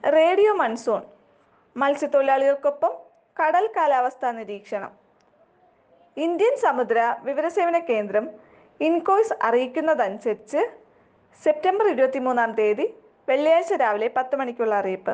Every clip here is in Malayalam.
റേഡിയോ മൺസൂൺ മത്സ്യത്തൊഴിലാളികൾക്കൊപ്പം കടൽ കാലാവസ്ഥാ നിരീക്ഷണം ഇന്ത്യൻ സമുദ്ര വിവരസേവന കേന്ദ്രം ഇൻകോയ്സ് അറിയിക്കുന്നതനുസരിച്ച് സെപ്റ്റംബർ ഇരുപത്തിമൂന്നാം തീയതി വെള്ളിയാഴ്ച രാവിലെ പത്ത് മണിക്കുള്ള അറിയിപ്പ്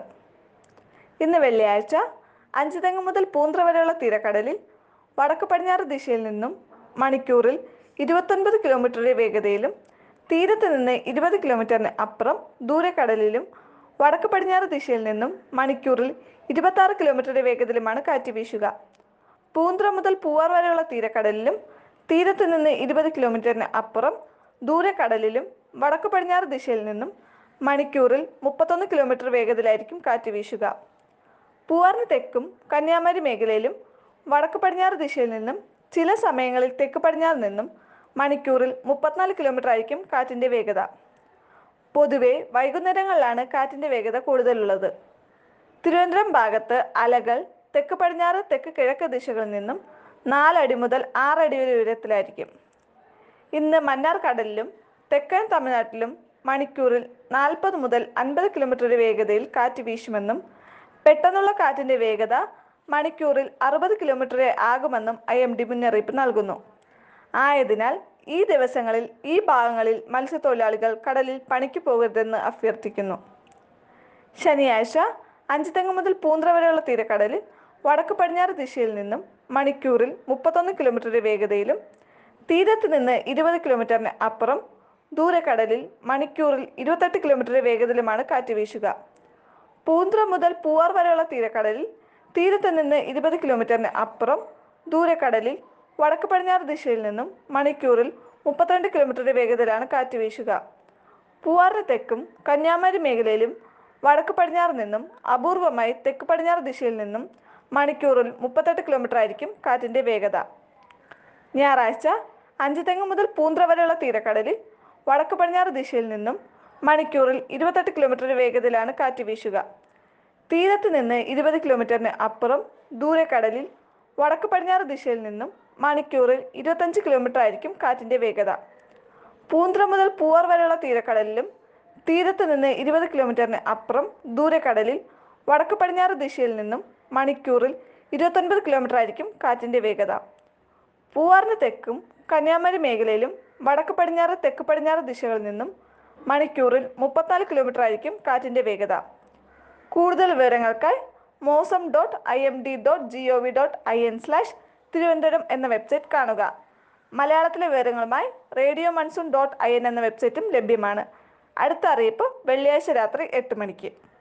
ഇന്ന് വെള്ളിയാഴ്ച അഞ്ചുതെങ്ങ് മുതൽ പൂന്ത്ര വരെയുള്ള തീരക്കടലിൽ വടക്ക് പടിഞ്ഞാറ് ദിശയിൽ നിന്നും മണിക്കൂറിൽ ഇരുപത്തൊൻപത് കിലോമീറ്ററുടെ വേഗതയിലും തീരത്ത് നിന്ന് ഇരുപത് കിലോമീറ്ററിന് അപ്പുറം ദൂരക്കടലിലും വടക്ക് പടിഞ്ഞാറ് ദിശയിൽ നിന്നും മണിക്കൂറിൽ ഇരുപത്താറ് കിലോമീറ്ററുടെ വേഗതയിലുമാണ് കാറ്റ് വീശുക പൂന്ത്ര മുതൽ പൂവാർ വരെയുള്ള തീരക്കടലിലും തീരത്ത് നിന്ന് ഇരുപത് കിലോമീറ്ററിന് അപ്പുറം ദൂരക്കടലിലും വടക്ക് പടിഞ്ഞാറ് ദിശയിൽ നിന്നും മണിക്കൂറിൽ മുപ്പത്തൊന്ന് കിലോമീറ്റർ വേഗതയിലായിരിക്കും കാറ്റ് വീശുക പൂവാറിന് തെക്കും കന്യാകുമാരി മേഖലയിലും വടക്ക് പടിഞ്ഞാറ് ദിശയിൽ നിന്നും ചില സമയങ്ങളിൽ തെക്ക് പടിഞ്ഞാറ് നിന്നും മണിക്കൂറിൽ മുപ്പത്തിനാല് കിലോമീറ്റർ ആയിരിക്കും കാറ്റിൻ്റെ വേഗത പൊതുവെ വൈകുന്നേരങ്ങളിലാണ് കാറ്റിൻ്റെ വേഗത കൂടുതലുള്ളത് തിരുവനന്തപുരം ഭാഗത്ത് അലകൾ തെക്ക് പടിഞ്ഞാറ് തെക്ക് കിഴക്ക് ദിശകളിൽ നിന്നും നാലടി മുതൽ ആറടി വരെ ഉയരത്തിലായിരിക്കും ഇന്ന് മന്നാർ കടലിലും തെക്കൻ തമിഴ്നാട്ടിലും മണിക്കൂറിൽ നാൽപ്പത് മുതൽ അൻപത് കിലോമീറ്റർ വരെ വേഗതയിൽ കാറ്റ് വീശുമെന്നും പെട്ടെന്നുള്ള കാറ്റിന്റെ വേഗത മണിക്കൂറിൽ അറുപത് കിലോമീറ്റർ വരെ ആകുമെന്നും ഐ എം ഡി മുന്നറിയിപ്പ് നൽകുന്നു ആയതിനാൽ ഈ ദിവസങ്ങളിൽ ഈ ഭാഗങ്ങളിൽ മത്സ്യത്തൊഴിലാളികൾ കടലിൽ പണിക്ക് പോകരുതെന്ന് അഭ്യർത്ഥിക്കുന്നു ശനിയാഴ്ച അഞ്ചുതെങ്ങ് മുതൽ പൂന്ത്ര വരെയുള്ള തീരക്കടലിൽ വടക്ക് പടിഞ്ഞാറ് ദിശയിൽ നിന്നും മണിക്കൂറിൽ മുപ്പത്തൊന്ന് കിലോമീറ്റർ വേഗതയിലും തീരത്ത് നിന്ന് ഇരുപത് കിലോമീറ്ററിന് അപ്പുറം ദൂരക്കടലിൽ മണിക്കൂറിൽ ഇരുപത്തെട്ട് കിലോമീറ്റർ വേഗതയിലുമാണ് കാറ്റ് വീശുക പൂന്ത്ര മുതൽ പൂവാർ വരെയുള്ള തീരക്കടലിൽ തീരത്ത് നിന്ന് ഇരുപത് കിലോമീറ്ററിന് അപ്പുറം ദൂരക്കടലിൽ വടക്ക് പടിഞ്ഞാറ് ദിശയിൽ നിന്നും മണിക്കൂറിൽ മുപ്പത്തിരണ്ട് കിലോമീറ്റർ വേഗതയിലാണ് കാറ്റ് വീശുക പൂവാറിന് തെക്കും കന്യാകുമാരി മേഖലയിലും വടക്ക് പടിഞ്ഞാറ് നിന്നും അപൂർവമായി തെക്ക് പടിഞ്ഞാറ് ദിശയിൽ നിന്നും മണിക്കൂറിൽ മുപ്പത്തെട്ട് കിലോമീറ്റർ ആയിരിക്കും കാറ്റിൻ്റെ വേഗത ഞായറാഴ്ച അഞ്ചുതെങ്ങ് മുതൽ പൂന്ത്ര വരെയുള്ള തീരക്കടലിൽ വടക്ക് പടിഞ്ഞാറ് ദിശയിൽ നിന്നും മണിക്കൂറിൽ ഇരുപത്തെട്ട് കിലോമീറ്റർ വേഗതയിലാണ് കാറ്റ് വീശുക തീരത്ത് നിന്ന് ഇരുപത് കിലോമീറ്ററിന് അപ്പുറം ദൂരക്കടലിൽ വടക്ക് പടിഞ്ഞാറ് ദിശയിൽ നിന്നും മണിക്കൂറിൽ ഇരുപത്തഞ്ച് കിലോമീറ്റർ ആയിരിക്കും കാറ്റിൻ്റെ വേഗത പൂന്ത്ര മുതൽ പൂവാർ വരെയുള്ള തീരക്കടലിലും തീരത്ത് നിന്ന് ഇരുപത് കിലോമീറ്ററിന് അപ്പുറം ദൂരക്കടലിൽ വടക്ക് പടിഞ്ഞാറ് ദിശയിൽ നിന്നും മണിക്കൂറിൽ ഇരുപത്തൊൻപത് കിലോമീറ്റർ ആയിരിക്കും കാറ്റിൻ്റെ വേഗത പൂവാറിന് തെക്കും കന്യാകുമാരി മേഖലയിലും വടക്ക് പടിഞ്ഞാറ് തെക്ക് പടിഞ്ഞാറ് ദിശകളിൽ നിന്നും മണിക്കൂറിൽ മുപ്പത്തിനാല് കിലോമീറ്റർ ആയിരിക്കും കാറ്റിൻ്റെ വേഗത കൂടുതൽ വിവരങ്ങൾക്കായി mausam dot I M D dot G O V dot I N slash Thiruvananthapuram എന്ന വെബ്സൈറ്റ് കാണുക മലയാളത്തിലെ വിവരങ്ങളുമായി radio monsoon dot I N എന്ന വെബ്സൈറ്റും ലഭ്യമാണ് അടുത്ത അറിയിപ്പ് വെള്ളിയാഴ്ച രാത്രി എട്ട് മണിക്ക്